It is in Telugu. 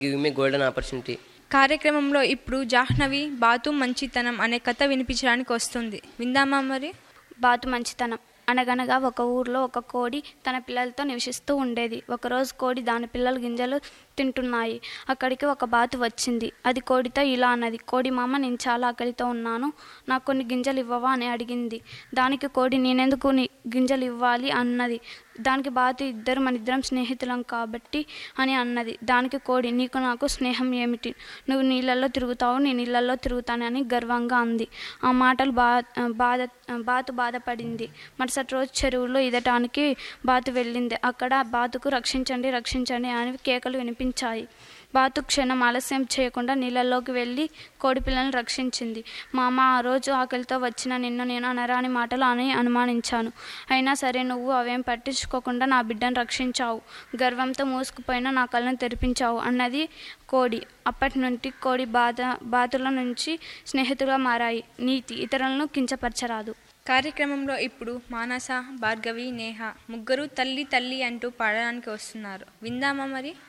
గివ్ మీ గోల్డెన్ ఆపర్చునిటీ కార్యక్రమంలో ఇప్పుడు జాహ్నవి బాతు మంచితనం అనే కథ వినిపించడానికి వస్తుంది విందామా మరి బాతు మంచితనం అనగనగా ఒక ఊర్లో ఒక కోడి తన పిల్లలతో నివసిస్తూ ఉండేది ఒకరోజు కోడి దాని పిల్లల గింజలు తింటున్నాయి అక్కడికి ఒక బాతు వచ్చింది అది కోడితో ఇలా అన్నది కోడి మామ నేను చాలా ఆకలితో ఉన్నాను నాకు కొన్ని గింజలు ఇవ్వవా అని అడిగింది దానికి కోడి నేనెందుకు నీ గింజలు ఇవ్వాలి అన్నది దానికి బాతు ఇద్దరు మన ఇద్దరం స్నేహితులం కాబట్టి అని అన్నది దానికి కోడి నీకు నాకు స్నేహం ఏమిటి నువ్వు నీళ్ళల్లో తిరుగుతావు నేను నీళ్ళల్లో తిరుగుతానని గర్వంగా అంది ఆ మాటలు బా బాధ బాతు బాధపడింది మరుసటి రోజు చెరువులో ఈదటానికి బాతు వెళ్ళింది అక్కడ బాతుకు రక్షించండి రక్షించండి అని కేకలు వినిపించాయి బాతు క్షణం ఆలస్యం చేయకుండా నీళ్ళల్లోకి వెళ్ళి కోడి పిల్లలను రక్షించింది మా అమ్మ ఆ రోజు ఆకలితో వచ్చిన నిన్ను నేను అనరాని మాటలు అని అనుమానించాను అయినా సరే నువ్వు అవేం పట్టించుకోకుండా నా బిడ్డను రక్షించావు గర్వంతో మూసుకుపోయిన నా కళ్ళను తెరిపించావు అన్నది కోడి అప్పటి నుండి కోడి బాధ బాతుల నుంచి స్నేహితులుగా మారాయి నీతి ఇతరులను కించపరచరాదు కార్యక్రమంలో ఇప్పుడు మానస భార్గవి నేహ ముగ్గురు తల్లి తల్లి అంటూ పాడడానికి వస్తున్నారు విందామా మరి